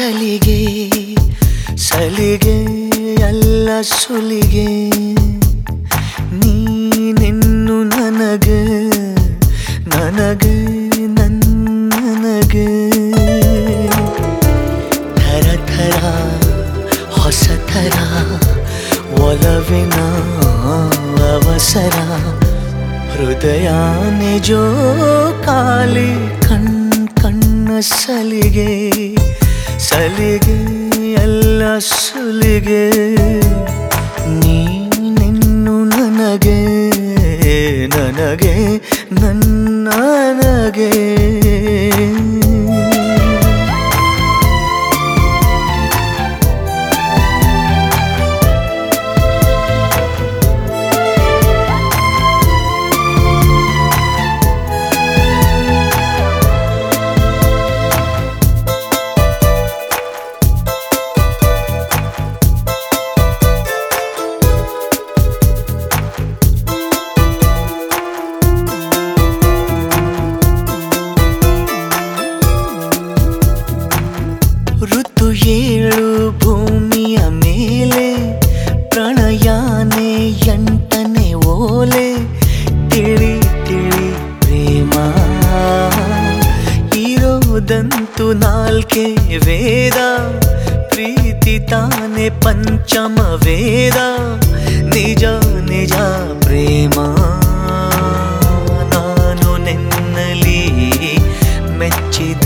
ಸಲಿಗೆ ಸಲಿಗೆ ಎಲ್ಲ ಸುಲಿಗೆ ನೀನೆನ್ನು ನನಗೆ ನನಗೆ ನನ್ನನಗೆ ಥರ ಥರ ಹೊಸ ಥರ ಒಲವಿನ ಅವಸರ ಹೃದಯ ನಿಜೋ ಕಾಲಿ ಕಣ್ ಕಣ್ಣ ಸಲಿಗೆ ಸಲಿಗೆ ಎಲ್ಲ ಸುಲಿಗೆ ನೀನೆನ್ನು ನನಗೆ ನನಗೆ ನನ್ನನಗೆ ಋತು ಏಳು ಭೂಮಿಯ ಮೇಲೆ ಪ್ರಣಯಾನೆ ಎಂಟನೆ ಓಲೆ ತಿಳಿ ತಿಳಿ ಪ್ರೇಮ ಇರೋದಂತೂ ನಾಲ್ಕೆ ವೇದ ಪ್ರೀತಿ ತಾನೆ ಪಂಚಮ ವೇದ ನಿಜ ನಿಜ ಪ್ರೇಮ ನಾನು ನೆನ್ನಲಿ ಮೆಚ್ಚಿದ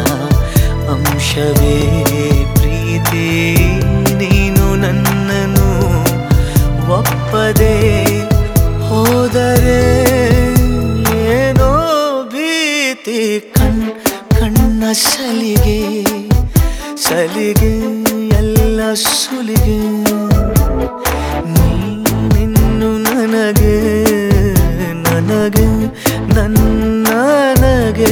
ಅಂಶವೇ ಪ್ರೀತಿ ನೀನು ನನ್ನನ್ನು ಒಪ್ಪದೆ ಹೋದರೆ ಏನೋ ಭೀತಿ ಕಣ್ ಕಣ್ಣ ಸಲಿಗೆ ಸಲಿಗೆ ಎಲ್ಲ ಸುಲಿಗೆ ನೀನಿನ್ನು ನನಗೆ ನನಗೆ ನನ್ನನಗೆ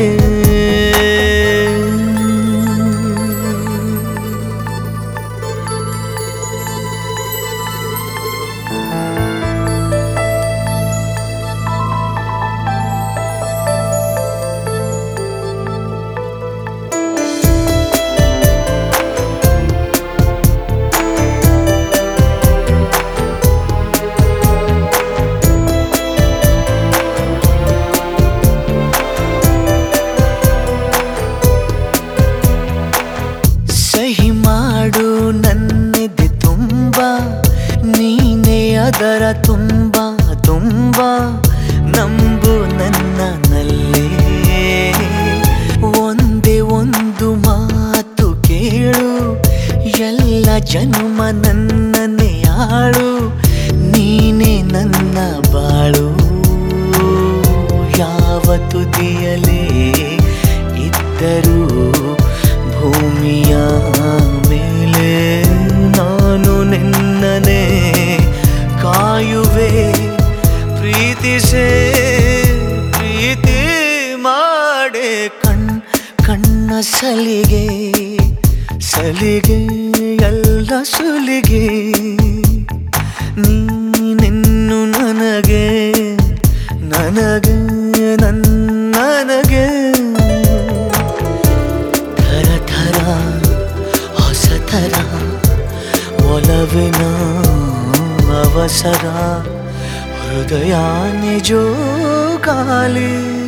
ಸಹಿ ಮಾಡು ನನ್ನೆದೆ ತುಂಬ ನೀನೇ ಅದರ ತುಂಬ ತುಂಬ ನಂಬು ನನ್ನಲ್ಲೇ ಒಂದೇ ಒಂದು ಮಾತು ಕೇಳು ಎಲ್ಲ ಜನ್ಮ ನನ್ನನ್ನೇ ಆಳು ನೀನೇ ನನ್ನ ಬಾಳು ಯಾವ ತುದಿಯಲೇ ಇದ್ದರೂ ಭೂಮಿಯ ಮೇಲೆ ನಾನು ನಿನ್ನನೆ ಕಾಯುವೆ ಪ್ರೀತಿಸೇ ಪ್ರೀತಿ ಮಾಡೆ ಕಣ್ ಕಣ್ಣ ಸಲಿಗೆ ಸಲಿಗೆ ಎಲ್ಲ ಸುಲಿಗೆ ನೀನೆನ್ನು ನನಗೆ ನನಗೆ ನನ್ನನಗೆ ಥರ ಥರ ಹೊಸ ಥರ ಒಲವಿನ ಅವಸರ ಹೃದಯ ನಿಜೋ ಖಾಲಿ